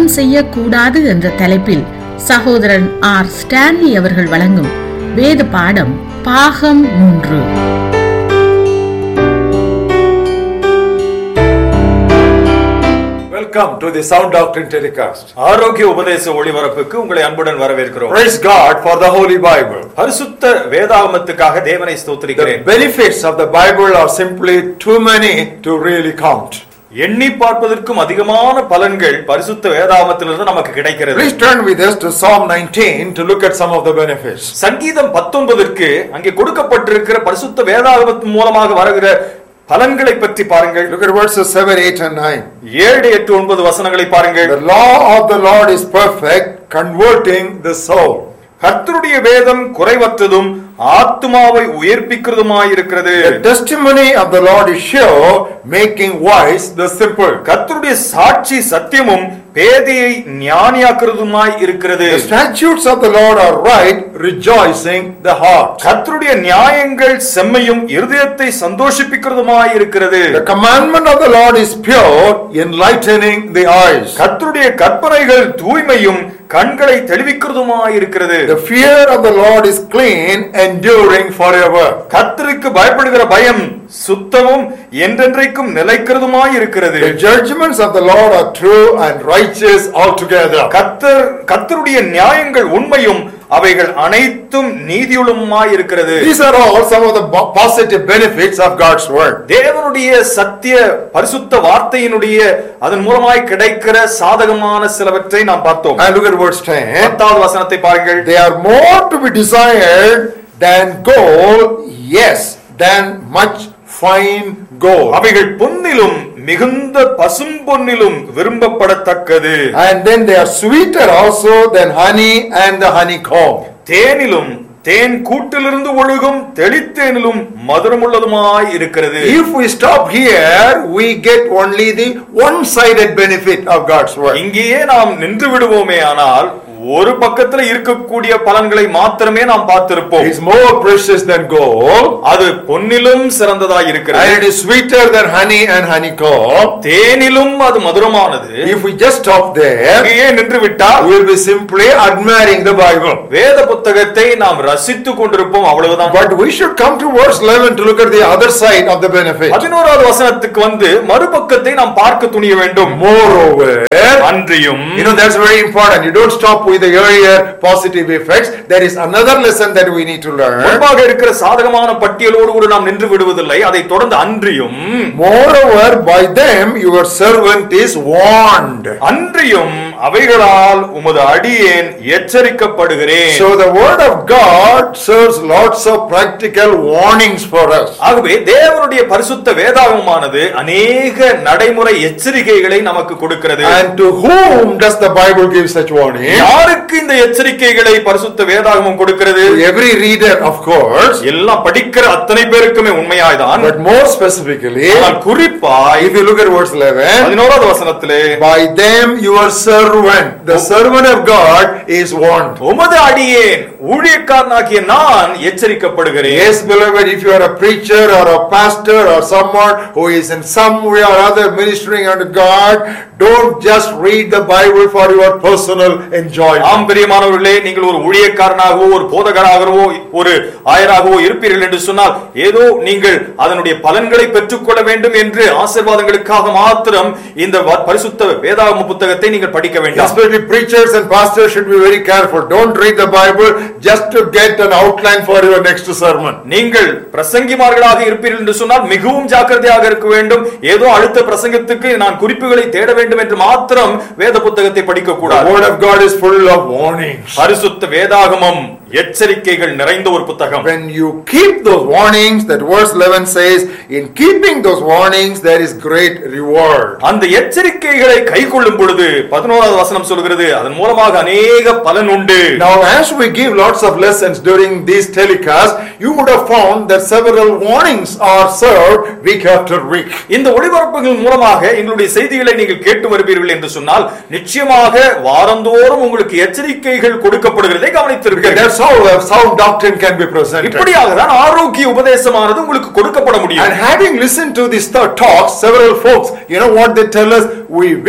பாவம் செய்யக்கூடாது என்ற தலைப்பில் சகோதரன் ஆர் ஸ்டான்லி அவர்கள் வழங்கும் வேத பாடம் பாகம் மூன்று Welcome to the Sound Doctrine Telecast. ஆரோக்கிய உபதேச ஒளிபரப்புக்கு உங்களை அன்புடன் வரவேற்கிறோம் Praise God for the Holy Bible. பரிசுத்த வேதாகமத்துக்காக தேவனை The ஸ்தோத்திரிக்கிறேன் benefits of the Bible are simply too many to really count. எண்ணி பார்ப்பதற்கும் அதிகமான பலன்கள் பரிசுத்த வேதாகமத்திலிருந்து நமக்கு கிடைக்கிறது Please turn with us to Psalm 19 to look at some of the benefits. சங்கீதம் பத்தொன்பதற்கு அங்கே கொடுக்கப்பட்டிருக்கிற பரிசுத்த வேதாகமத்தின் மூலமாக வருகிற பலன்களை பற்றி பாருங்கள் Look at verses 7, 8, and 9. ஏழு எட்டு ஒன்பது வசனங்களை பாருங்கள் The law of the Lord is perfect, converting the soul. கர்த்தருடைய வேதம் குறைவற்றதும் ஆத்துமாவை உயர்ப்பிக்கிறதுமாயிருக்கிறது The testimony of the Lord is sure, making wise the simple. கர்த்தருடைய சாட்சி சத்தியமும் பேதையை ஞானியாக்குறதுமாய் இருக்கிறது The statutes of the Lord are right, rejoicing the heart. கர்த்தருடைய நியாயங்கள் செம்மையும் இருதயத்தை சந்தோஷிப்பிக்கிறதுமாய் இருக்கிறது The commandment of the Lord is pure, enlightening the eyes. கர்த்தருடைய கற்பனைகள் தூய்மையும் கண்களை தெளிவிக்கிறதுமாய் இருக்கிறது The fear of the Lord is clean, enduring forever. கர்த்தருக்கு பயப்படுகிற பயம் சுத்தமும் என்றென்றைக்கும் நிலைக்கிறதுமாய் இருக்கிறது The judgments of the Lord are true and righteous altogether. கர்த்தர் கர்த்தருடைய நியாயங்கள் உண்மையும் அவைகள் அனைத்தும் நீதியுளுமாய் இருக்கிறது These are all some of the bo- positive benefits of God's word. தேவனுடைய சத்திய பரிசுத்த வார்த்தையினுடைய அதன் மூலமாய் கிடைக்கிற சாதகமான சிலவற்றை நாம் பார்த்தோம் And look at verse 10. பத்தாவது வசனத்தை பாருங்கள் They are more to be desired than gold, yes, than much fine gold. அவைகள் பொன்னிலும் மிகுந்த பசும்பொன்னிலும் விரும்பப்படத்தக்கது And then they are sweeter also than honey and the honeycomb. தேனிலும் தேன் கூட்டிலிருந்து ஒழுகும் தெளித்தேனிலும் மதுரமுள்ளதுமாய் இருக்கிறது If we stop here, we get only the one-sided benefit of God's word. இங்கேயே நாம் நின்று விடுவோமே ஆனால் ஒரு பக்கத்துல இருக்கக்கூடிய பலன்களை மாத்திரமே நாம் பார்த்திருப்போம் It's more precious than gold, அது பொன்னிலும் சிறந்ததாய் and இருக்கிறது it is sweeter than honey and honeycomb. தேனிலும் அது மதுரமானது If we just stop there, அங்கேயே நின்று விட்டால் we'll be simply admiring the Bible. வேத புத்தகத்தை நாம் ரசித்துக் கொண்டிருப்போம் அவ்வளவுதான் But we should come to verse 11 to look at the other side of the benefit. பதினோராவது வசனத்துக்கு வந்து மறுபக்கத்தை நாம் பார்க்க துணிய வேண்டும் Moreover, அன்றியும் you know that's very important. You don't stop with the earlier positive effects. There is another lesson that we need to learn. முன்பாக இருக்கிற சாதகமான பட்டியலோடு கூட நாம் நின்று விடுவதில்லை அதை தொடர்ந்து அன்றியும் Moreover, by them your servant is warned. அன்றியும் அவைகளால் உமது அடியேன் எச்சரிக்கப்படுகிறேன் So the word of God serves lots of practical warnings for us. ஆகவே தேவனுடைய பரிசுத்த வேதாகமானது அநேக நடைமுறை எச்சரிக்கைகளை நமக்கு கொடுக்கிறது And to whom does the Bible give such warning? யாருக்கு இந்த எச்சரிக்கைகளை பரிசுத்த வேதாகமம் கொடுக்கிறது To every reader, of course, எல்லாம் படிக்கிற அத்தனை பேருக்குமே உண்மையாய்தான் but more specifically, ஆனால் குறிப்பாய் if you look at verse 11, பதினோராவது வசனத்திலே by them your servant, the servant of God, is warned. உமது அடியேன் ஊழியக்காரனாகிய நான் எச்சரிக்கப்படுகிறேன் Yes, beloved, if you are a preacher or a pastor or someone who is in some way or other ministering unto God, don't just read the Bible for your personal enjoyment. ஆம் பிரியமானவர்களே நீங்கள் ஒரு ஊழியக்காரனாகவோ ஒரு போதகராகவோ ஒரு ஆயராகவோ இருப்பீர்கள் என்று சொன்னால் ஏதோ நீங்கள் அதனுடைய பலன்களை பெற்றுக்கொள்ள வேண்டும் என்று ஆசீர்வாதங்களுக்காக மாத்திரம் இந்த வ- பரிசுத்த வேதாகம புத்தகத்தை நீங்கள் படிக்க வேண்டாம் Especially preachers and pastors should be very careful. Don't read the Bible just to get an outline for your next sermon. நீங்கள் பிரசங்கிமார்களாக இருப்பீர்கள் என்று சொன்னால் மிகவும் ஜாக்கிரதையாக இருக்க வேண்டும் ஏதோ அடுத்த பிரசங்கத்துக்கு நான் குறிப்புகளை தேட வேண்டும் என்று மாத்திரம் வேத புத்தகத்தை படிக்க The கூடாது word of God is full of warnings. பரிசுத்த வேதாகமம் எச்சரிக்கைகள் நிறைந்த ஒரு புத்தகம் When you keep those warnings, that verse 11 says, in keeping those warnings, there is great reward. அந்த எச்சரிக்கைகளை கை கொள்ளும் பொழுது பதினோராவது வசனம் சொல்கிறது அதன் மூலமாக அநேக பலன் உண்டு Now, as we give lots of lessons during these telecasts, you would have found that several warnings are served week after week. இந்த ஒளிபரப்புகள் மூலமாக எங்களுடைய செய்திகளை நீங்கள் கேட்டு வருவீர்கள் என்று சொன்னால் நிச்சயமாக வாரந்தோறும் உங்களுக்கு எச்சரிக்கைகள் கொடுக்கப்படுகிறதை கவனித்திருக்கிறீர்கள் That's how a sound doctrine can be presented. இப்படியாக தான் ஆரோக்கிய உபதேசமானது உங்களுக்கு கொடுக்கப்பட And முடியும் having listened to these th- talks, several folks, you know what they tell us? We wish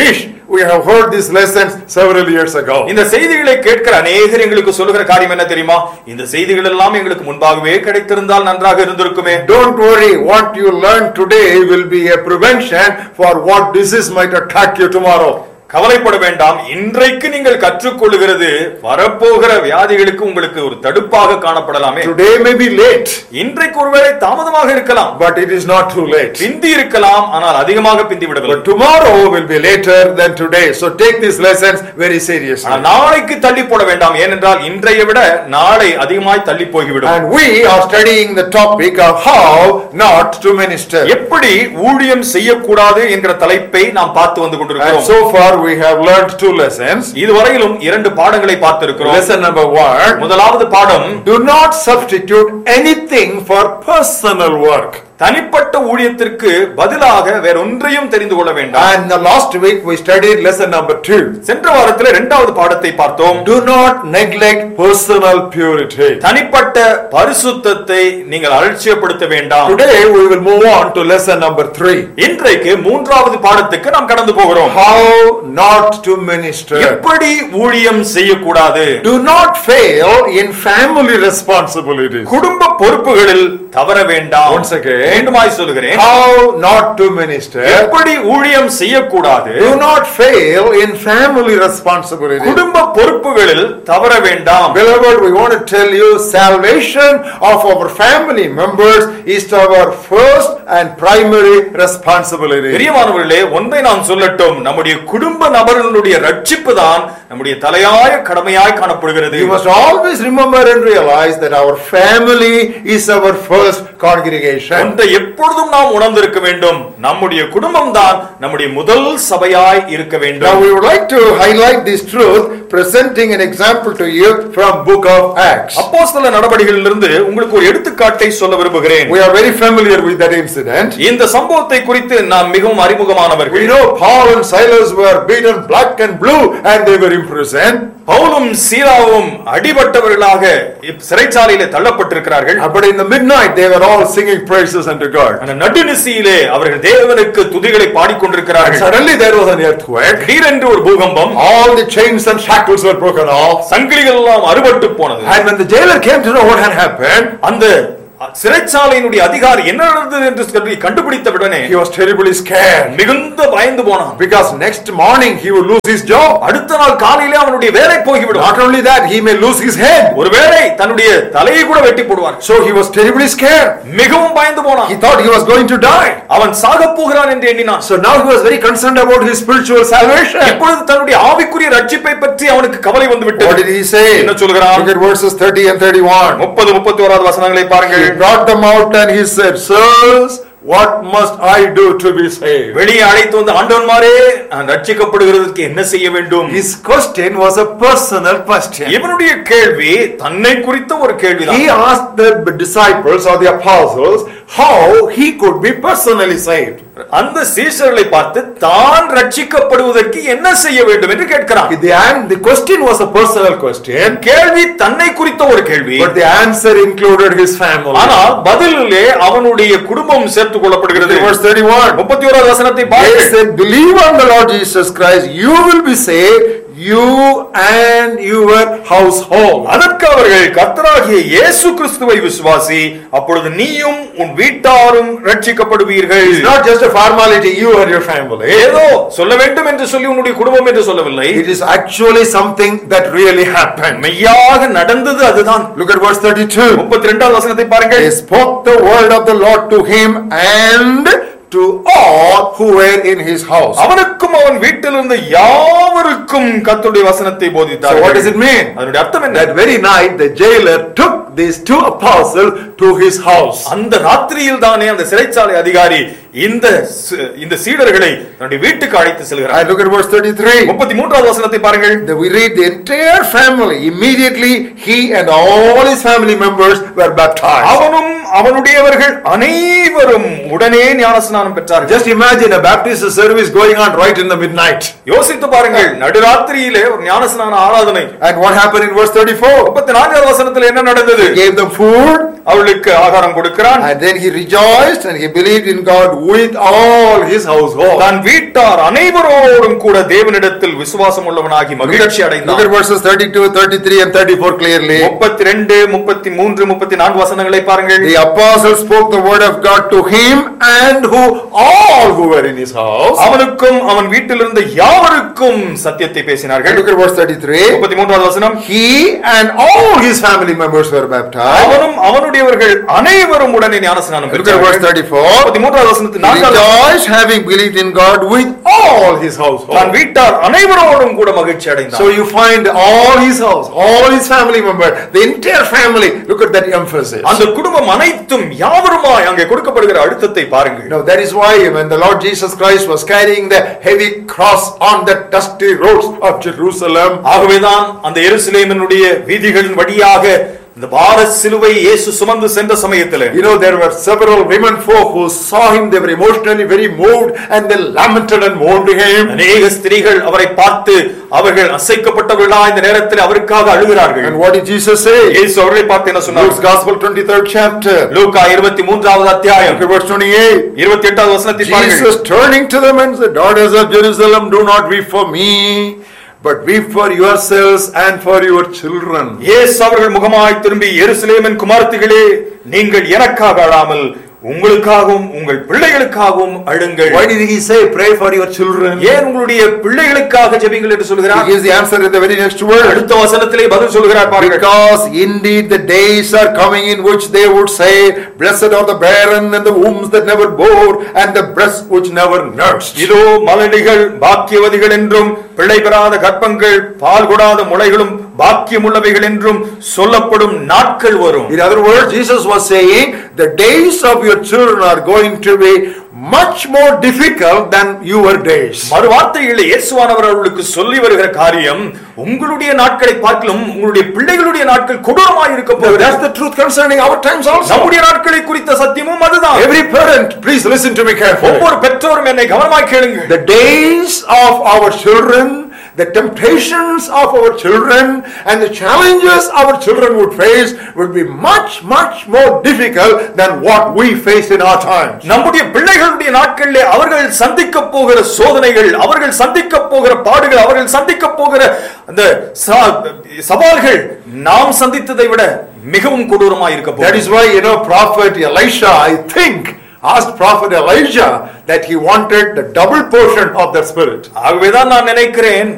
we have heard these lessons several years ago. இந்த செய்திகளை கேட்கிற அநேகர் எங்களுக்கு சொல்லுகிற காரியம் என்ன தெரியுமா இந்த செய்திகள் எல்லாம் எங்களுக்கு முன்பாகவே கிடைத்திருந்தால் நன்றாக இருந்திருக்குமே Don't worry, what you learn today will be a prevention for what disease might attack you tomorrow. கவலைப்பட வேண்டாம் இன்றைக்கு நீங்கள் கற்றுக்கொள்ளுகிறது வரப்போகிற வியாதிகளுக்கு உங்களுக்கு ஒரு தடுப்பாக காணப்படலாமே Today may be late, இன்றைக்கு ஒருவேளை தாமதமாக இருக்கலாம் but it is not too late. பிந்தி இருக்கலாம் ஆனால் அதிகமாக பிந்தி விடவில்லை But tomorrow will be later than today. So take these lessons very seriously. ஆனால் நாளைக்கு தள்ளி போட வேண்டாம் ஏனென்றால் இன்றைய விட நாளை அதிகமாய் தள்ளி போய்விடும் And we are studying the topic of how not to minister. எப்படி ஊழியம் செய்யக்கூடாது என்கிற தலைப்பை நாம் பார்த்து வந்து And கொண்டிருக்கிறோம் so far we have learned two lessons. இதுவரையிலும் இரண்டு பாடங்களை பார்த்திருக்கிறோம் Lesson number one, முதலாவது பாடம் do not substitute anything for personal work. தனிப்பட்ட ஊழியத்திற்கு பதிலாக வேற ஒன்றையும் தெரிந்து கொள்ள வேண்டாம் And the last week we studied lesson number two. சென்ற வாரத்தில் இரண்டாவது பாடத்தை பார்த்தோம் Do not neglect personal purity. தனிப்பட்ட பரிசுத்தத்தை நீங்கள் அலட்சியப்படுத்த வேண்டாம் Today we will move on to lesson number three. இன்றைக்கு மூன்றாவது பாடத்துக்கு நாம் கடந்து போகிறோம் How not to minister. எப்படி ஊழியம் செய்யக்கூடாது Do not fail in family responsibilities. குடும்ப பொறுப்புகளில் தவற வேண்டாம் Once again. மீண்டுமாய் சொல்லுகிறேன் How not to minister. எப்படி ஊழியம் செய்யக்கூடாது Do not fail in family responsibilities. குடும்ப பொறுப்புகளில் தவற வேண்டாம் Beloved, we want to tell you salvation of our family members is our first and primary responsibility. பிரியமானவர்களே ஒன்றை நான் சொல்லட்டும் நம்முடைய குடும்ப நபர்களுடைய ரட்சிப்பு தான் நம்முடைய தலையாய கடமையாய் காணப்படுகிறது You must always remember and realize that our family is our first congregation. ஒன்றை எப்பொழுதும் நாம் உணர்ந்திருக்க வேண்டும் நம்முடைய குடும்பம் தான் நம்முடைய முதல் சபையாய் இருக்க Now வேண்டும் we would like to highlight this truth presenting an example to you from book of Acts. அப்போஸ்தல நடவடிக்கைகளிலிருந்து உங்களுக்கு ஒரு எடுத்துக்காட்டை சொல்ல விரும்புகிறேன் We are very familiar with that incident. இந்த சம்பவத்தை குறித்து நாம் மிகவும் We அறிமுகமானவர்கள் know Paul and Silas were beaten black and blue and they were imprisoned. பவுலும் சீலாவும் அடிபட்டவர்களாக இப் சிறைச்சாலையிலே தள்ளப்பட்டிருக்கிறார்கள் But in the midnight they were all singing praises unto God. அந்த நடுநிசியிலே அவர்கள் தேவனுக்கு துதிகளை And பாடிக்கொண்டிருக்கிறார்கள் suddenly there was an earthquake. திடீரென்று ஒரு பூகம்பம் All the chains and shackles were broken off. சங்கிலிகள் எல்லாம் அறுபட்டு போனது And when the jailer came to know what had happened, அந்த சிறைச்சாலையினுடைய அதிகாரி என்ன நடந்தது என்று சொல்லி கண்டுபிடித்த உடனே he was terribly scared. மிகுந்த பயந்து போனான் Because next morning he would lose his job. அடுத்த நாள் காலையிலே அவனுடைய வேலை போய்விடும் Not only that, he may lose his head. ஒருவேளை தன்னுடைய தலையை கூட வெட்டி போடுவார் So he was terribly scared. மிகவும் பயந்து போனான் He thought he was going to die. அவன் சாகப் போகிறான் என்று எண்ணினான் So now he was very concerned about his spiritual salvation. இப்பொழுது தன்னுடைய ஆவிக்குரிய ரட்சிப்பை பற்றி அவனுக்கு கவலை வந்து What விட்டது did he say? என்ன சொல்கிறான்? Look at verses 30 and 31. முப்பது முப்பத்தி ஓராவது வசனங்களை He பாருங்கள் brought them out and he said, Sirs, what must I do to be saved? வெளியே அழைத்து வந்து ஆண்டவன்மாரே நான் ரட்சிக்கப்படுகிறதுக்கு என்ன செய்ய வேண்டும் His question was a personal question. இவனுடைய கேள்வி தன்னை குறித்த ஒரு கேள்விதான் He asked the disciples or the apostles how he could be personally saved. அந்த சீஷர்களை பார்த்து தான் ரட்சிக்கப்படுவதற்கு என்ன செய்ய வேண்டும் என்று கேட்கிறான் The, an- the question was a personal question, கேள்வி தன்னை குறித்த ஒரு கேள்வி but the answer included his family. ஆனால் பதிலிலே அவனுடைய குடும்பம் சேர்த்துக் கொள்ளப்படுகிறது Verse 31. முப்பத்தி ஓராவது வசனத்தை They பாருங்கள் said, Believe on the Lord Jesus Christ, you will be saved, you and your household. அதற்கு அவர்கள் கர்த்தராகிய இயேசு கிறிஸ்துவை விசுவாசி அப்பொழுது நீயும் உன் வீட்டாரும் ரட்சிக்கப்படுவீர்கள் It's not just a formality, you and your family. ஏதோ சொல்ல வேண்டும் என்று சொல்லி உன்னுடைய குடும்பம் என்று சொல்லவில்லை It is actually something that really happened. மெய்யாக நடந்தது அதுதான் Look at verse 32. முப்பத்தி ரெண்டாவது வசனத்தை பாருங்கள் They spoke the word of the Lord to him and to all who were in his house. அவனுக்கும் அவன் வீட்டில் இருந்த யாவருக்கும் கர்த்தருடைய வசனத்தை So போதித்தார் what does it mean? அதனுடைய அர்த்தம் என்ன That very night the jailer took these two apostles to his house. அந்த ராத்திரியில் தானே அந்த சிறைச்சாலை அதிகாரி இந்த சி- இந்த சீடர்களை தன்னுடைய வீட்டுக்கு அழைத்து செல்கிறார் And look at verse 33. முப்பத்தி மூன்றாவது வசனத்தை பாருங்கள் Then we read the entire family. Immediately he and all his family members were baptized. அவனும் அவனுடையவர்கள் அனைவரும் உடனே ஞானஸ்நானம் பெற்றார்கள் Just imagine a baptist service going on right in the midnight. யோசித்து பாருங்கள் நடுராத்திரியிலே ஒரு ஞானஸ்நான ஆராதனை And what happened in verse 34? முப்பத்தி நான்காவது வசனத்தில் என்ன நடந்தது He gave them food அவளுக்கு ஆகாரம் கொடுக்கிறான் and then he rejoiced and he believed in God with all his household. தன் வீட்டார் அனைவரோடும் கூட தேவனிடத்தில் விசுவாசம் உள்ளவனாகி Look மகிழ்ச்சி at, look at அடைந்தான் verses 32, 33 and 34 clearly. முப்பத்தி ரெண்டு முப்பத்தி மூன்று முப்பத்தி நான்கு வசனங்களை பாருங்கள் The apostle spoke the word of God to him and who all who were in his house. அவனுக்கும் அவன் வீட்டில் இருந்த யாவருக்கும் சத்தியத்தை பேசினார்கள் Look at verse 33. முப்பத்தி மூன்றாவது வசனம் He and all his family members were baptized. அவனும் அவனுடையவர்கள் அனைவரும் உடனே ஞானஸ்நானம் Look at verse பெற்றார்கள் 34. முப்பத்தி மூன்றாவது வசனத்து நான்காவது Rejoice having believed in God with all his than household. வீட்டார் அனைவரோடும் கூட மகிழ்ச்சி So அடைந்தான் you find all his house, all his family members, the entire family. Look at that emphasis. அந்த குடும்பம் அனைத்தும் யாவருமாய் அங்கே கொடுக்கப்படுகிற அழுத்தத்தை பாருங்கள் Now that is why when the Lord Jesus Christ was carrying the heavy cross on the dusty roads of Jerusalem, ஆகவேதான் அந்த எருசலேமினுடைய வீதிகளின் வழியாக இந்த பார சிலுவை இயேசு சுமந்து சென்ற சமயத்தில் you know, there were several women folk who saw him, they were emotionally very moved and they lamented and mourned to him. அநேக ஸ்திரீகள் அவரை பார்த்து அவர்கள் அசைக்கப்பட்டவர்களா இந்த நேரத்தில் அவருக்காக அழுகிறார்கள் And what did Jesus say? இயேசு அவர்களை பார்த்து என்ன சொன்னார் Luke's Gospel 23rd chapter. லூக்கா இருபத்தி மூன்றாவது அத்தியாயம் Look at verse 28. இருபத்தி எட்டாவது வசனத்தை பாருங்கள் Jesus turning to them and said, Daughters of Jerusalem, do not weep for me, but weep for yourselves and for your children. இயேசு அவர்கள் முகமாய் திரும்பி எருசலேமின் குமாரத்திகளே நீங்கள் எனக்காக அழாமல் உங்களுக்காகவும் உங்கள் பிள்ளைகளுக்காகவும் அழுங்கள் Why did he say, pray for your children? ஏன் உங்களுடைய பிள்ளைகளுக்காக ஜெபிங்கள் என்று He சொல்கிறார் gives the answer in the very next word. அடுத்த வசனத்திலே பதில் சொல்கிறார் பாருங்கள் Because indeed the days are coming in which they would say, Blessed are the barren and the wombs that never bore and the breasts which never nursed. இதோ மலடிகள் பாக்கியவதிகள் என்றும் பிள்ளை பெறாத கற்பங்கள் பால் கொடாத முளைகளும் பாக்கியமுள்ளவைகள் என்றும் சொல்லப்படும் நாட்கள் வரும் In other words, Jesus was saying, the days of your children are going to be much more difficult than your days. மறு வார்த்தைகளில் இயேசுவானவர் அவர்களுக்கு சொல்லி வருகிற காரியம் உங்களுடைய நாட்களை பார்க்கலும் உங்களுடைய பிள்ளைகளுடைய நாட்கள் கொடூரமாக இருக்க Now, போகிறது that's the truth concerning our times also. நம்முடைய நாட்களை குறித்த சத்தியமும் அதுதான் Every parent, please listen to me carefully. ஒவ்வொரு பெற்றோரும் என்னை கவனமாய் கேளுங்கள் The days of our children, the temptations of our children, and the challenges our children would face would be much, much more difficult than what we faced in our times. நம்முடைய பிள்ளைகளுடைய நாட்களிலே அவர்கள் சந்திக்க போகிற சோதனைகள் அவர்கள் சந்திக்க போகிற பாடுகள் அவர்கள் சந்திக்க போகிற அந்த ச- சவால்கள் நாம் சந்தித்ததை விட மிகவும் கொடூரமாக இருக்க That போகிறது is why, you know, Prophet Elisha, I think, asked Prophet Elijah that he wanted the double portion of the Spirit. ஆகவேதான் நான் நினைக்கிறேன்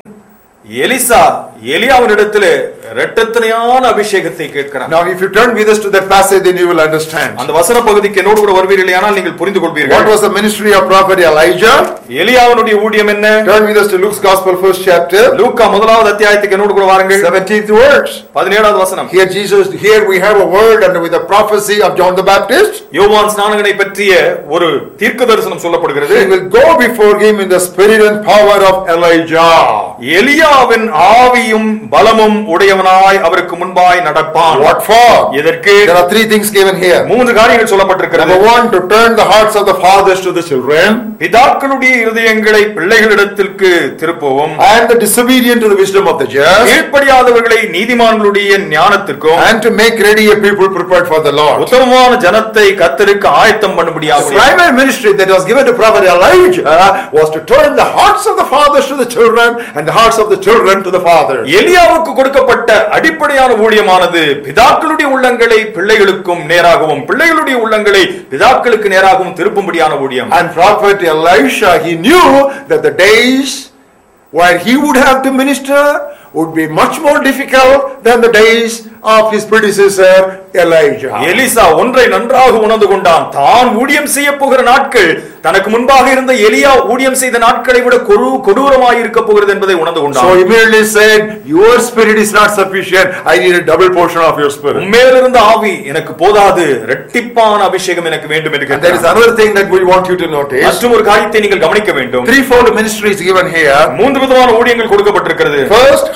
எலிசா எலியாவினிடத்திலே இரட்டத்தனையான அபிஷேகத்தை கேட்கிறான் Now, if you turn with us to that passage, then you will understand. அந்த வசன பகுதிக்கு என்னோடு கூட வருவீர்கள் ஆனால் நீங்கள் புரிந்து What கொள்வீர்கள் was the ministry of Prophet Elijah? எலியாவினுடைய ஊழியம் என்ன Turn with us to Luke's Gospel, first chapter, லூக்கா முதலாவது அத்தியாயத்துக்கு என்னோடு கூட வாருங்கள் 17th verse. பதினேழாவது வசனம் Here Jesus, here we have a word and with the prophecy of John the Baptist. யோவான் ஸ்நானகனை பற்றிய ஒரு தீர்க்க தரிசனம் சொல்லப்படுகிறது He will go before him in the spirit and power of Elijah. எலியாவின் ஆவியும் பலமும் உடையவனாய் அவருக்கு முன்பாய் நடப்பான் What for? இதற்கு There are three things given here. மூன்று காரியங்கள் சொல்லப்பட்டிருக்கிறது Number one, to turn the hearts of the fathers to the children பிதாக்களுடைய இருதயங்களை பிள்ளைகளிடத்திற்கு திருப்பவும் and the disobedient to the wisdom of the just கீழ்ப்படியாதவர்களை நீதிமான்களுடைய ஞானத்திற்கும் and to make ready a people prepared for the Lord. உத்தமமான ஜனத்தை கத்தருக்கு ஆயத்தம் The பண்ணும்படியாக primary ministry that was given to Prophet Elijah was to turn the hearts of the fathers to the children and the hearts of the children to the fathers. எலியாவுக்கு கொடுக்கப்பட்ட அடிப்படையான ஊழியமானது பிதாக்களுடைய உள்ளங்களை பிள்ளைகளுக்கும் நேராகவும் பிள்ளைகளுடைய உள்ளங்களை பிதாக்களுக்கு நேராகவும் திருப்பும்படியான ஊழியம் And prophet Elisha, he knew that the days where he would have to minister would be much more difficult than the days of his predecessor Elijah. Elisha ஒன்றை நன்றாக உணர்ந்து கொண்டான் தான் ஊழியம் செய்ய போகிற நாட்கள் தனக்கு முன்பாக இருந்த எலியா ஊழியம் செய்த நாட்களை விட கொடு கொடூரமாய் இருக்க போகிறது என்பதை உணர்ந்து So கொண்டான் he immediately said, Your spirit is not sufficient. I need a double portion of your spirit. உண்மையிலிருந்த ஆவி எனக்கு போதாது இரட்டிப்பான அபிஷேகம் எனக்கு வேண்டும் என்று And there is கேட்டான். another thing that we want you to notice. மற்றும் ஒரு காரியத்தை நீங்கள் கவனிக்க வேண்டும் Threefold ministry is given here. மூன்று விதமான ஊழியங்கள் கொடுக்கப்பட்டிருக்கிறது First,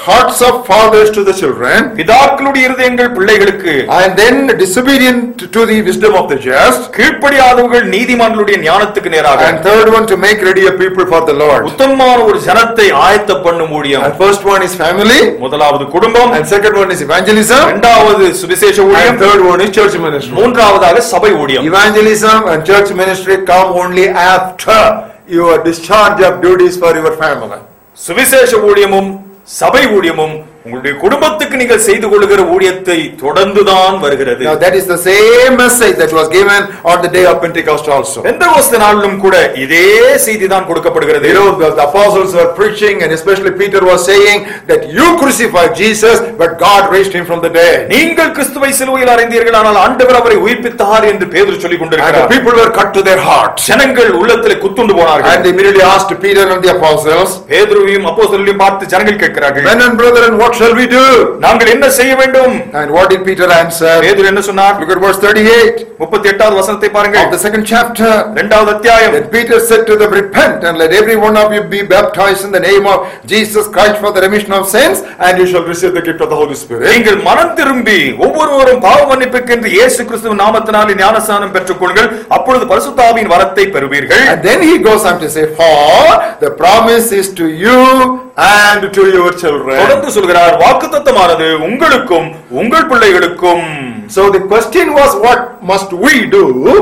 hearts of fathers to the children, பிதாக்களுடைய இருதயங்கள் பிள்ளைகளுக்கு and then disobedient to the wisdom of the just, கீழ்ப்படியாதவர்கள் நீதிமான்களுடைய ஞானத்துக்கு நேராக and third one to make ready a people for the Lord. உத்தமமான ஒரு ஜனத்தை ஆயத்த பண்ணும் ஊழியம் And first one is family, முதலாவது குடும்பம் and second one is evangelism, இரண்டாவது சுவிசேஷ and ஊழியம் third one is church ministry. மூன்றாவதாக சபை ஊழியம் Evangelism and church ministry come only after your discharge of duties for your family. சுவிசேஷ ஊழியமும் சபை ஊழியமும் உங்களுடைய குடும்பத்துக்கு நீங்கள் செய்து கொள்ளுகிற ஊழியத்தை தொடர்ந்துதான் வருகிறது Now that is the same message that was given on the day of Pentecost also. Pentecost நாளிலும் கூட இதே செய்தி தான் கொடுக்கப்படுகிறது You know, the the apostles were preaching and especially Peter was saying that you crucified Jesus, but God raised him from the dead. நீங்கள் கிறிஸ்துவை சிலுவையில் அறைந்தீர்கள் ஆனால் ஆண்டவர் அவரை உயிர்ப்பித்தார் என்று பேதுரு சொல்லிக் And the கொண்டிருக்கிறார் people were cut to their hearts. ஜனங்கள் உள்ளத்தில் குத்துண்டு And போனார்கள் they immediately asked Peter and the apostles, பேதுருவையும் அப்போஸ்தலரையும் பார்த்து ஜனங்கள் கேட்கிறார்கள் Men and brethren, what shall we do? நாங்கள் என்ன செய்ய வேண்டும் And what did Peter answer? பேதுரு என்ன சொன்னார் Look at verse 38 முப்பத்தி எட்டாவது வசனத்தை பாருங்கள் of the second chapter. இரண்டாவது அத்தியாயம் Then Peter said to them, Repent and let every one of you be baptized in the name of Jesus Christ for the remission of sins, and you shall receive the gift of the Holy Spirit. நீங்கள் மனம் திரும்பி ஒவ்வொருவரும் பாவ மன்னிப்புக்கென்று இயேசு கிறிஸ்துவின் நாமத்தினாலே ஞானஸ்நானம் பெற்றுக் கொள்ளுங்கள் அப்பொழுது பரிசுத்தாவின் வரத்தை பெறுவீர்கள் And then he goes on to say, For the promise is to you and to your children. தொடர்ந்து சொல்கிறார் வாக்குத்தத்தமானது உங்களுக்கும் உங்கள் பிள்ளைகளுக்கும் So the question was, What must we do?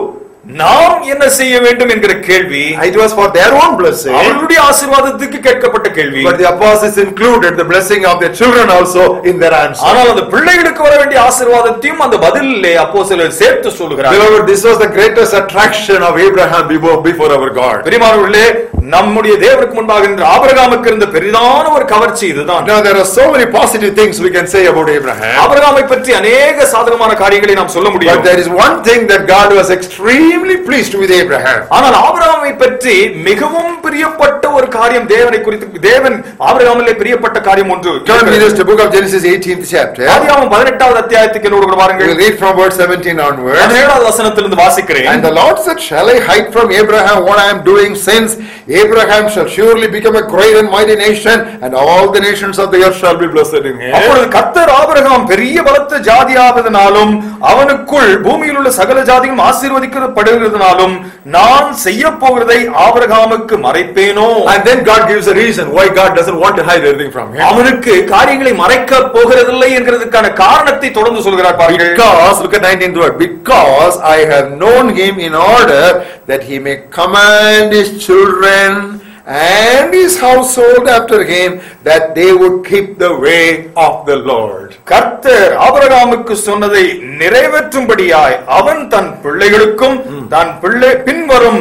நாம் என்ன செய்ய வேண்டும் என்கிற கேள்வி It was for their own blessing. அவர்களுடைய ஆசீர்வாதத்துக்கு கேட்கப்பட்ட கேள்வி But the apostles included the blessing of their children also in their answer. ஆனால் அந்த பிள்ளைகளுக்கு வர வேண்டிய ஆசீர்வாதத்தையும் அந்த பதிலிலே அப்போ சிலர் சேர்த்து சொல்லுகிறார் Beloved, this was the greatest attraction of Abraham before, before our God. பெரியமானவர்களே நம்முடைய தேவனுக்கு முன்பாக இருந்த ஆபிரகாமுக்கு இருந்த பெரிதான ஒரு கவர்ச்சி இதுதான் Now there are so many positive things we can say about Abraham. ஆபிரகாமை பற்றி அநேக சாதகமான காரியங்களை நாம் சொல்ல But முடியும் there is one thing that God was extremely pleased with Abraham. ஆனால் ஆபிரகாமை பற்றி மிகவும் பிரியப்பட்ட ஒரு காரியம் தேவனை குறித்து தேவன் ஆபிரகாமிலே பிரியப்பட்ட காரியம் ஒன்று Turn with us to book of Genesis 18th chapter. ஆதியாகமம் பதினெட்டாவது அத்தியாயத்துக்கு என்னோடு கூட We பாருங்கள் will read from verse 17 onwards. பதினேழாவது வசனத்திலிருந்து வாசிக்கிறேன் And the Lord said, Shall I hide from Abraham what I am doing, since Abraham shall surely become a great and mighty nation, and all the nations of the earth shall be blessed in him. அப்பொழுது கர்த்தர் Abraham பெரிய பலத்த ஜாதியாவதனாலும் அவனுக்குள் பூமியில் உள்ள சகல ஜாதியும் ஆசீர்வதிக்கப்படுகிறதுனாலும் நான் செய்ய போகிறதை ஆபிரகாமுக்கு மறைப்பேனோ And then God gives a reason why God doesn't want to hide anything from him. அவனுக்கு காரியங்களை மறைக்க போகிறதில்லை என்கிறதுக்கான காரணத்தை தொடர்ந்து சொல்கிறார் பாருங்கள் Because, look at 19th word, because I have known him in order that he may command his children and his household after him, that they would keep the way of the Lord. கர்த்தர் ஆபிரகாமுக்கு சொன்னதை நிறைவேற்றும்படியாய் அவன் தன் பிள்ளைகளுக்கும் தன் பிள்ளை பின்வரும்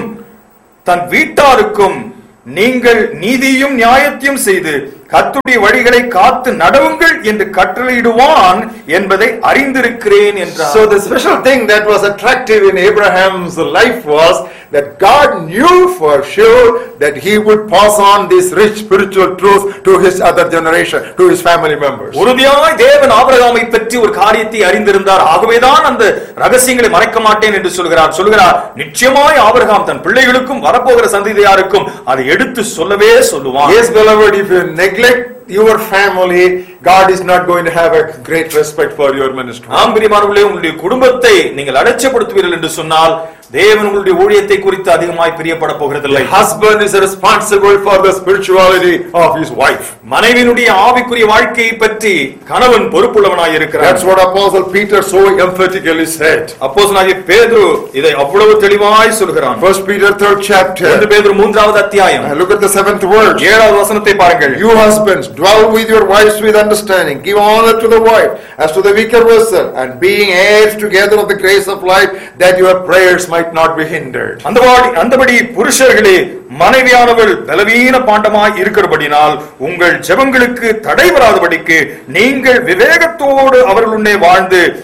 தன் வீட்டாருக்கும் நீங்கள் நீதியும் நியாயத்தையும் செய்து கர்த்தருடைய வழிகளை காத்து நடவுங்கள் என்று கட்டளையிடுவான் என்பதை அறிந்திருக்கிறேன் என்றார் So the special thing that was attractive in Abraham's life was that God knew for sure that he would pass on this rich spiritual truth to his other generation, to his family members. உறுதியாய் தேவன் ஆபிரகாமை பற்றி ஒரு காரியத்தை அறிந்திருந்தார் ஆகவேதான் அந்த ரகசியங்களை மறைக்க மாட்டேன் என்று சொல்கிறார் சொல்கிறார் நிச்சயமாய் ஆபிரகாம் தன் பிள்ளைகளுக்கும் வரப்போகிற சந்ததியாருக்கும் அதை எடுத்து சொல்லவே சொல்லுவான் Yes, beloved, if you neglect your family, God is not going to have a great respect for your ministry. ஆம் பிரியமானவர்களே உங்களுடைய குடும்பத்தை நீங்கள் அலட்சியப்படுத்துவீர்கள் என்று சொன்னால் தேவன் உங்களுடைய ஊழியத்தை குறித்து அதிகமாய் பிரியப்பட போகிறதில்லை The husband is responsible for the spirituality of his wife. மனைவியினுடைய ஆவிக்குரிய வாழ்க்கையை பற்றி கணவன் பொறுப்புள்ளவனாய் இருக்கிறார் That's what Apostle Peter so emphatically said. அப்போஸ்தலனாகிய பேதுரு இதை அவ்வளவு தெளிவாய் சொல்கிறான் First Peter third ஒன்று chapter. பேதுரு மூன்றாவது அத்தியாயம் And look at the seventh word. ஏழாவது வசனத்தை பாருங்கள் You husbands, dwell with your wives with understanding. Give honor to the wife as to the weaker vessel, and being heirs together of the grace of life, that your prayers might not be hindered. அந்தபடி அந்தபடி புருஷர்களே மனைவியானவள் பலவீன பாண்டமாய் இருக்கிறபடினால் உங்கள் ஜெபங்களுக்கு தடை வராதபடிக்கு நீங்கள் விவேகத்தோடு அவர்களுடனே வாழ்ந்து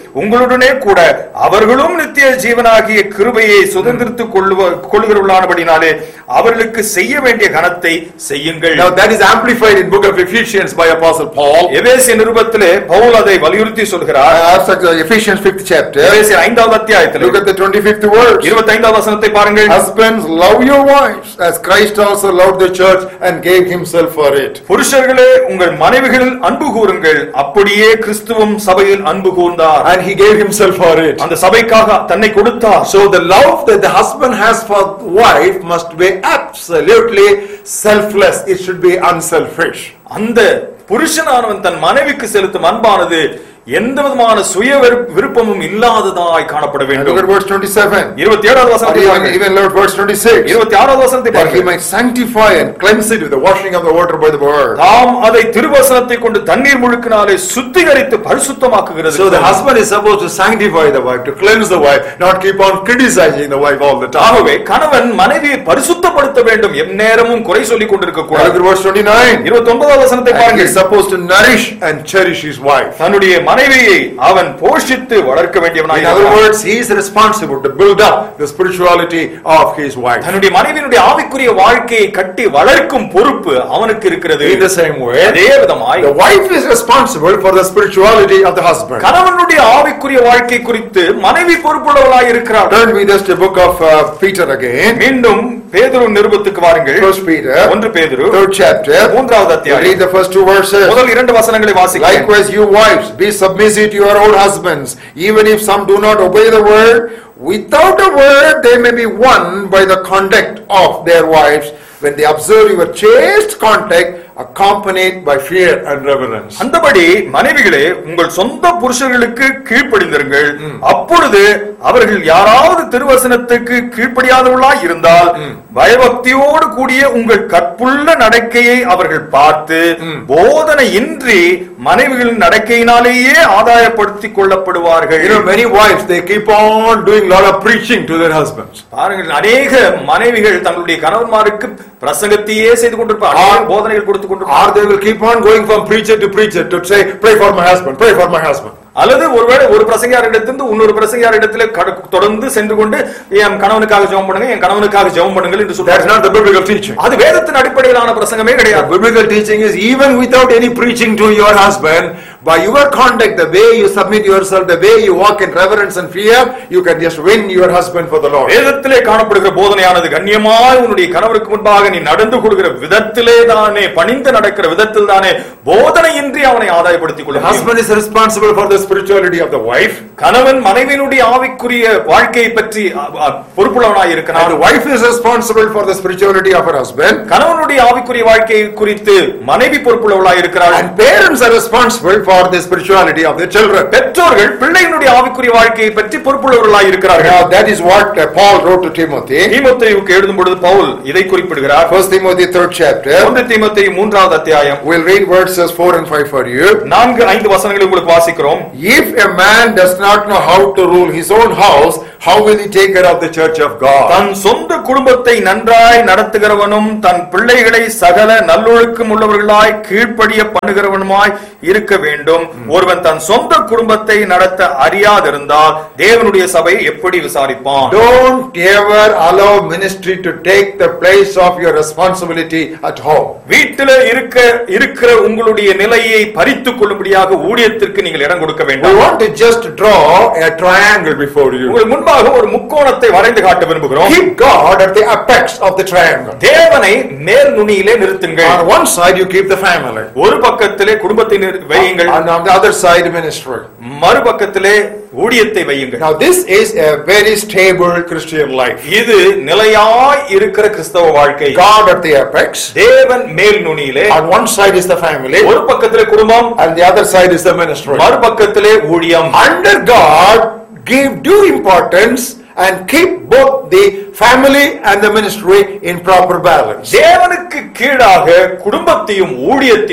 உங்களுடனே கூட அவர்களும் நித்திய ஜீவனாகிய கிருபையை சுதந்திரித்துக் கொள்ளுவ கொள்கிறவர்களானபடினாலே அவர்களுக்கு செய்ய வேண்டிய கனத்தை செய்யுங்கள் Now that is amplified in book of Ephesians by Apostle Paul. எபேசிய நிருபத்திலே Pavul அதை வலியுறுத்தி சொல்கிறார் Uh, such, uh, Ephesians 5th chapter. எபேசியர் ஐந்தாவது அத்தியாயத்தில் Look at the 25th verse. இருபத்தி ஐந்தாவது வசனத்தை பாருங்கள் Husbands, love your wives as Christ also loved the church and gave himself for it. புருஷர்களே உங்கள் மனைவிகளில் அன்பு கூறுங்கள் அப்படியே கிறிஸ்துவும் சபையில் அன்பு கூர்ந்தார் And he gave himself for it. அந்த சபைக்காக தன்னை கொடுத்தார் So the love that the husband has for the wife must be absolutely selfless. It should be unselfish. அந்த புருஷனானவன் தன் மனைவிக்கு செலுத்தும் அன்பானது எந்த விதமான சுய விருப்ப- விருப்பமும் இல்லாததாய் காணப்பட And look வேண்டும் at verse 27. இருபத்தி ஏழாவது Or வசனத்தை even, பாருங்கள். even Lord verse 26. இருபத்தி ஆறாவது வசனத்தை That he பாருங்கள் might sanctify and cleanse it with the washing of the water by the word. தாம் அதை திருவசனத்தை கொண்டு தண்ணீர் முழுக்கினாலே சுத்திகரித்து பரிசுத்தமாக்குகிறது So the husband is supposed to sanctify the wife, to cleanse the wife, not keep on criticizing the wife all the time. ஆகவே கணவன் மனைவியை பரிசுத்தப்படுத்த வேண்டும் எந்நேரமும் குறை சொல்லிக் கொண்டிருக்க Look at கூடாது verse 29. இருபத்தி ஒன்பதாவது வசனத்தை And he பாருங்கள் is supposed to nourish and cherish his wife. தன்னுடைய மனைவியை அவன் போஷித்து வளர்க்க வேண்டியவனாய் In other இருக்கிறான். words, he is responsible to build up the spirituality of his wife. தன்னுடைய மனைவியினுடைய ஆவிக்குரிய வாழ்க்கையை கட்டி வளர்க்கும் பொறுப்பு அவனுக்கு இருக்கிறது In the same way, அதே விதமாய் the wife is responsible for the spirituality of the husband. கணவனுடைய ஆவிக்குரிய வாழ்க்கை குறித்து மனைவி பொறுப்புள்ளவளாய் இருக்கிறார் Turn with us to book of uh, Peter again. மீண்டும் பேதுரு நிருபத்துக்கு வாருங்கள் First Peter, ஒன்று பேதுரு third chapter. மூன்றாவது We அத்தியாயம் read the first two verses. முதல் இரண்டு வசனங்களை வாசிக்கிறேன் Likewise, you wives, be submissive to your own husbands, even if some do not obey the word. Without a word, they may be won by the conduct of their wives when they observe your chaste conduct, accompanied by fear and reverence. அந்தபடி மனைவிகளே உங்கள் சொந்த புருஷர்களுக்கு கீழ்ப்படிந்திருங்கள் அப்பொழுது அவர்கள் யாராவது திருவசனத்துக்கு கீழ்ப்படியாதவர்களாய் இருந்தால் பயபக்தியோடு கூடிய உங்கள் கற்புள்ள நடக்கையை அவர்கள் பார்த்து போதனையின்றி மனைவிகளின் நடக்கையினாலேயே ஆதாயப்படுத்திக் கொள்ளப்படுவார்கள் You know, many wives, they keep on doing lot of preaching to their husbands. பாருங்கள் அநேக மனைவிகள் தங்களுடைய கணவன்மாருக்கு பிரசங்கத்தையே செய்து கொண்டிருப்பார் அநேக போதனைகள் கொடுத்து கொண்டிருப்பார் Or they will keep on going from preacher to preacher to say, pray for my husband, pray for my husband. அல்லது ஒருவேளை ஒரு பிரசங்கியாரிடத்திலிருந்து இன்னொரு பிரசங்கியாரிடத்துல கட- தொடர்ந்து சென்று கொண்டு என் கணவனுக்காக ஜெபம் பண்ணுங்க என் கணவனுக்காக ஜெபம் பண்ணுங்கள் என்று That's சொல்றாரு not the biblical teaching. அது வேதத்தின் அடிப்படையிலான பிரசங்கமே The கிடையாது biblical teaching is even without any preaching to your husband, by your conduct, the way you submit yourself, the way you walk in reverence and fear, you can just win your husband for the Lord. வேதத்திலே காணப்படுகிற போதனையானது கண்ணியமாய் உன்னுடைய கணவருக்கு முன்பாக நீ நடந்து கொள்கிற விதத்திலே தானே பணிந்து நடக்கிற விதத்தில் தானே போதனையின்றி அவனை ஆதாயப்படுத்திக் கொள்ள The முடியும். husband is responsible for the spirituality of the wife, கணவன் மனைவியினுடைய ஆவிக்குரிய வாழ்க்கையை பற்றி அ, அ, பொறுப்புள்ளவனாய் and இருக்கிறான் the wife is responsible for the spirituality of her husband, கணவனுடைய ஆவிக்குரிய வாழ்க்கையை குறித்து மனைவி பொறுப்புள்ளவளாய் இருக்கிறாள் and parents are responsible for the spirituality of their children. பெற்றோர்கள் பிள்ளையினுடைய ஆவிக்குரிய வாழ்க்கையை பற்றி பொறுப்புள்ளவர்களாய் இருக்கிறார்கள் Now that is what uh, Paul wrote to Timothy. தீமோத்தேயுக்கு எழுதும் பொழுது பவுல் இதை குறிப்பிடுகிறார் First Timothy third chapter. ஒன்று தீமோத்தேயு மூன்றாவது அத்தியாயம் We'll read verses 4 and 5 for you. நான்கு ஐந்து வசனங்களை உங்களுக்கு வாசிக்கிறோம் If a man does not know how to rule his own house, how will he take care of the church of God? தன் சொந்த குடும்பத்தை நன்றாய் நடத்துகிறவனும் தன் பிள்ளைகளை சகல நல்லொழுக்கம் உள்ளவர்களாய் கீழ்ப்படிய பண்ணுகிறவனுமாய் இருக்க வேண்டும் ஒருவன் தன் சொந்த குடும்பத்தை நடத்த அறியாதிருந்தால் தேவனுடைய சபை எப்படி விசாரிப்பான் Don't ever allow ministry to take the place of your responsibility at home. வீட்டில இருக்க இருக்கிற உங்களுடைய நிலையை பறித்துக் கொள்ளும்படியாக ஊழியத்திற்கு நீங்கள் இடம் கொடுக்க We வேண்டும் want to just draw a triangle before you. உங்கள் முன்பாக ஒரு முக்கோணத்தை வரைந்து காட்ட விரும்புகிறோம் Keep God at the apex of the triangle. தேவனை மேல் நுனியிலே நிறுத்துங்கள் On one side, you keep the family. ஒரு பக்கத்திலே குடும்பத்தை நிறு- வையுங்கள் And on the other side, ministry. மறுபக்கத்திலே ஊழியத்தை வையுங்கள் Now, this is a very stable Christian life. இது நிலையாய் இருக்கிற கிறிஸ்தவ வாழ்க்கை God at the apex. தேவன் மேல் நுனியிலே On one side is the family, ஒரு பக்கத்திலே குடும்பம் and the other side is the ministry. மறுபக்கத்திலே ஊழியம் Under God, give due importance and keep both the family and the ministry in proper balance. தேவனுக்கு கீழாக குடும்பத்தையும் ஊழியத்தையும்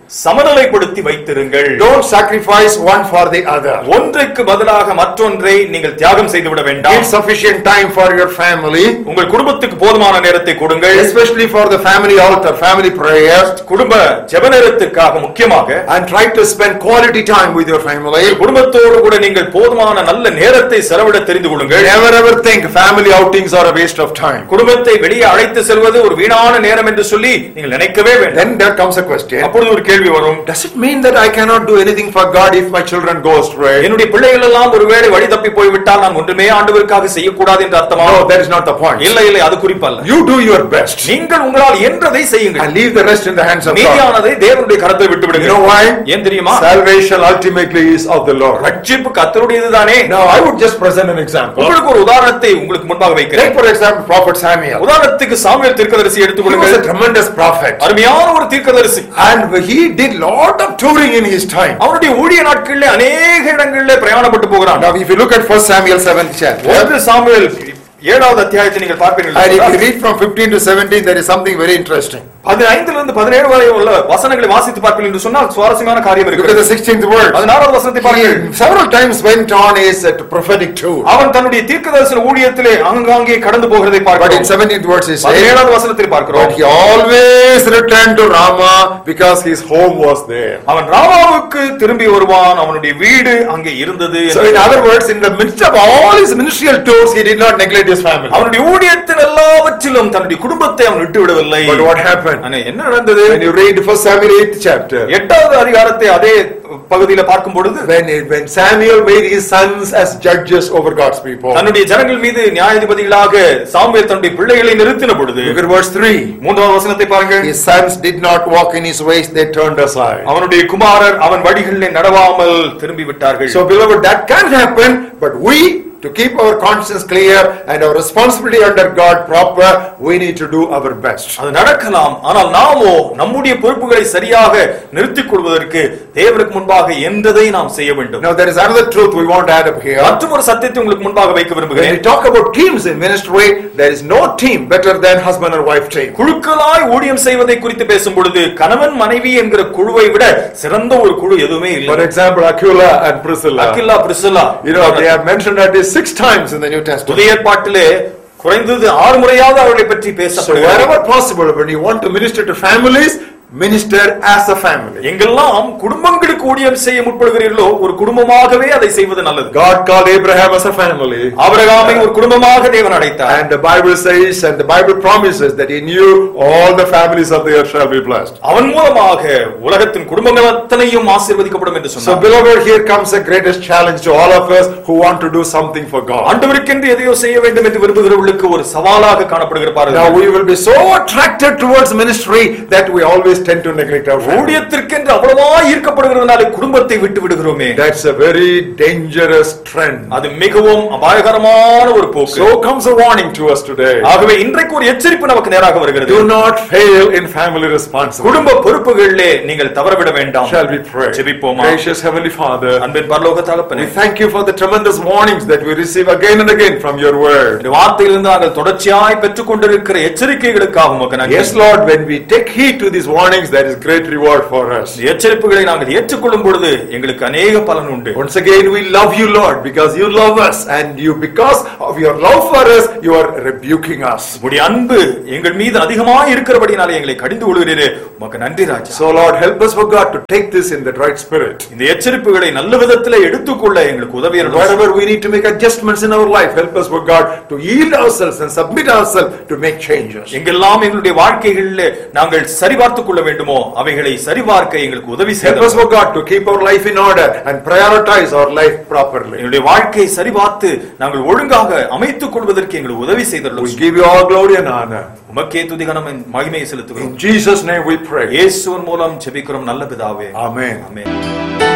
சமநிலைப்படுத்தி வைத்திருங்கள் Don't sacrifice one for the other. ஒன்றுக்கு பதிலாக மற்றொன்றை நீங்கள் தியாகம் செய்துவிட வேண்டாம் Give sufficient time for your family, உங்கள் குடும்பத்துக்கு போதுமான நேரத்தை கொடுங்கள் especially for the family altar, family prayers, குடும்ப ஜெப நேரத்துக்காக முக்கியமாக and try to spend quality time with your family. குடும்பத்தோடு கூட நீங்கள் போதுமான நல்ல நேரத்தை செலவிட தெரிந்து கொள்ளுங்கள் Never ever think family outings are a waste of time. குடும்பத்தை வெளியே அழைத்து செல்வது ஒரு வீணான நேரம் என்று சொல்லி நீங்கள் நினைக்கவே வேண்டாம் Then there comes a question. அப்பொழுது ஒரு கேள்வி வரும் Does it mean that I cannot do anything for God if my children go astray? என்னுடைய பிள்ளைகள் எல்லாம் ஒருவேளை வழி தப்பி போய்விட்டால் நான் ஒன்றுமே ஆண்டவருக்காக செய்யக்கூடாது என்று அர்த்தமா No, that is not the point. இல்லை இல்லை அது குறிப்பல்ல You do your best நீங்கள் உங்களால் என்றதை செய்யுங்கள் and leave the rest in the hands of God. மீதியானதை தேவனுடைய கரத்தை விட்டு You விடுங்கள் know why? ஏன் தெரியுமா Salvation ultimately is of the Lord. ரட்சிப்பு கத்தருடையதுதானே Now, I would just present an example. உங்களுக்கு ஒரு உதாரணத்தை உங்களுக்கு முன்பாக Take, வைக்கிறேன் for example, Prophet Samuel. உதாரணத்துக்கு சாமுவேல் தீர்க்கதரிசி He was எடுத்துக்கொள்ளுங்கள் a tremendous prophet. அருமையான ஒரு தீர்க்கதரிசி And he did lot of touring in his time. அவருடைய ஊழிய நாட்களில் அநேக இடங்களில் பிரயாணப்பட்டு போகிறான் Now, if you look at 1 Samuel 7th chapter, ஒன்று சாமுவேல் ஏழாவது அத்தியாயத்தை நீங்கள் and if you பார்ப்பீர்கள் read from 15 to 17, there is something very interesting. அது ஐந்திலிருந்து பதினேழு வரை உள்ள வசனங்களை வாசித்து பார்ப்பீர்கள் என்று சொன்னால் சுவாரஸ்யமான காரியம் Look at இருக்கிறது the 16th verse. பதினாறாவது வசனத்தை பாருங்கள் He several times went on his uh, prophetic tour. அவன் தன்னுடைய தீர்க்கதரிசன ஊழியத்திலே ஆங்காங்கே கடந்து போகிறதை But in பார்க்கிறோம் 17th verse, he says, பதினேழாவது வசனத்தில் பார்க்கிறோம் But he always returned to Rama because his home was there. அவன் ராமாவுக்கு திரும்பி வருவான் அவனுடைய வீடு அங்கே இருந்தது So, in other words, in the midst of all his ministerial tours, he did not neglect his family. அவனுடைய ஊழியத்தின் எல்லாவற்றிலும் தன்னுடைய குடும்பத்தை அவன் விட்டு விடவில்லை But what happened? ஆனா என்ன நடந்தது When you read 1 Samuel 8th chapter, எட்டாவது அதிகாரத்தை அதே பகுதியில பார்க்கும் பொழுது when, when Samuel made his sons as judges over God's people, தன்னுடைய ஜனங்கள் மீது நியாயாதிபதிகளாக சாமுவேல் தன்னுடைய பிள்ளைகளை நிறுத்தின பொழுது look at verse 3. மூன்றாவது வசனத்தை பாருங்கள் His sons did not walk in his ways, they turned aside. அவனுடைய குமாரர் அவன் வழிகளில் நடவாமல் திரும்பி விட்டார்கள் So, beloved, that can happen, but we, to keep our conscience clear and our responsibility under God proper, we need to do our best. அது நடக்கலாம் ஆனால் நாமோ நம்முடைய பொறுப்புகளை சரியாக நிறுத்திக் கொள்வதற்கு தேவனுக்கு முன்பாக என்றதை நாம் செய்ய வேண்டும் Now, there is another truth we want to add up here. மற்றும் ஒரு சத்தியத்தை உங்களுக்கு முன்பாக வைக்க When we விரும்புகிறேன் talk about teams in ministry, there is no team better than husband and wife team. குழுக்களாய் ஊழியம் செய்வதை குறித்து பேசும் பொழுது கணவன் மனைவி என்கிற குழுவை விட சிறந்த ஒரு குழு எதுவுமே For இல்லை example, Aquila and Priscilla. அக்கில்லா பிரிசில்லா You know, they are mentioned at least six times in the New Testament. புதிய ஏற்பாட்டிலே குறைந்தது ஆறு முறையாவது அவர்களை பற்றி So பேசப்படுகிறது wherever possible, when you want to minister to families, minister as a family. எங்கெல்லாம் குடும்பங்களுக்கு ஊழியம் செய்ய முற்படுகிறீர்களோ ஒரு குடும்பமாகவே அதை செய்வது நல்லது God called Abraham as a family. ஆபிரகாமை ஒரு குடும்பமாக தேவன் அழைத்தார் And the Bible says, and the Bible promises that in you all the families of the earth shall be blessed. அவன் மூலமாக உலகத்தின் குடும்பங்கள் அத்தனையும் ஆசீர்வதிக்கப்படும் என்று So சொன்னார் beloved, here comes the greatest challenge to all of us who want to do something for God. ஆண்டவருக்கென்று எதையோ செய்ய வேண்டும் என்று விரும்புகிறவர்களுக்கு ஒரு சவாலாக காணப்படுகிற Now பாருங்கள் we will be so attracted towards ministry that we always tend to neglect our family. ஊழியத்திற்கென்று அவ்வளவா ஈர்க்கப்படுகிறதுனால குடும்பத்தை விட்டு விடுகிறோமே That's a very dangerous trend. அது மிகவும் அபாயகரமான ஒரு போக்கு So comes a warning to us today. ஆகவே இன்றைக்கு ஒரு எச்சரிப்பு நமக்கு நேராக வருகிறது Do not fail in family responsibility. குடும்ப பொறுப்புகளிலே நீங்கள் தவறவிட வேண்டாம் Shall we pray? ஜெபிப்போமா Gracious Heavenly Father, அன்பின் பரலோக தகப்பனே we thank you for the tremendous warnings that we receive again and again from your word. இந்த வார்த்தையிலிருந்து நாங்கள் தொடர்ச்சியாய் பெற்றுக் கொண்டிருக்கிற எச்சரிக்கைகளுக்காக உமக்கு நன்றி Yes, Lord, when we take heed to these warnings, there is great reward for us. இந்த எச்சரிப்புகளை நாங்கள் ஏற்றுக்கொள்ளும் பொழுது எங்களுக்கு அநேக பலன் உண்டு Once again, we love you, Lord, because you love us, and you, because of your love for us, you are rebuking us. உடைய அன்பு எங்கள் மீது அதிகமாய் இருக்கிறபடினாலே எங்களை கடிந்து கொள்கிறீரே உமக்கு நன்றி ராஜா So, Lord, help us, for God, to take this in the right spirit. இந்த எச்சரிப்புகளை நல்ல விதத்திலே எடுத்துக்கொள்ள எங்களுக்கு உதவி And wherever we need to make adjustments in our life, help us, for God, to yield ourselves and submit ourselves to make changes. எங்கெல்லாம் எங்களுடைய வாழ்க்கைகளிலே நாங்கள் சரிபார்த்துக் கொள்ள வேண்டுமோ அவைகளை சரிபார்க்க எங்களுக்கு உதவி Help us, செய்ய for God, to keep our life in order and prioritize our life properly. எங்களுடைய வாழ்க்கையை சரிபார்த்து நாங்கள் ஒழுங்காக அமைத்துக் கொள்வதற்கு எங்களுக்கு உதவி We செய்துள்ளோம் give you all glory and honor. உமக்கே துதிகனம் மகிமையை செலுத்துகிறோம் In Jesus' name we pray. இயேசுவின் மூலம் ஜெபிக்கிறோம் நல்ல பிதாவே Amen. ஆமென்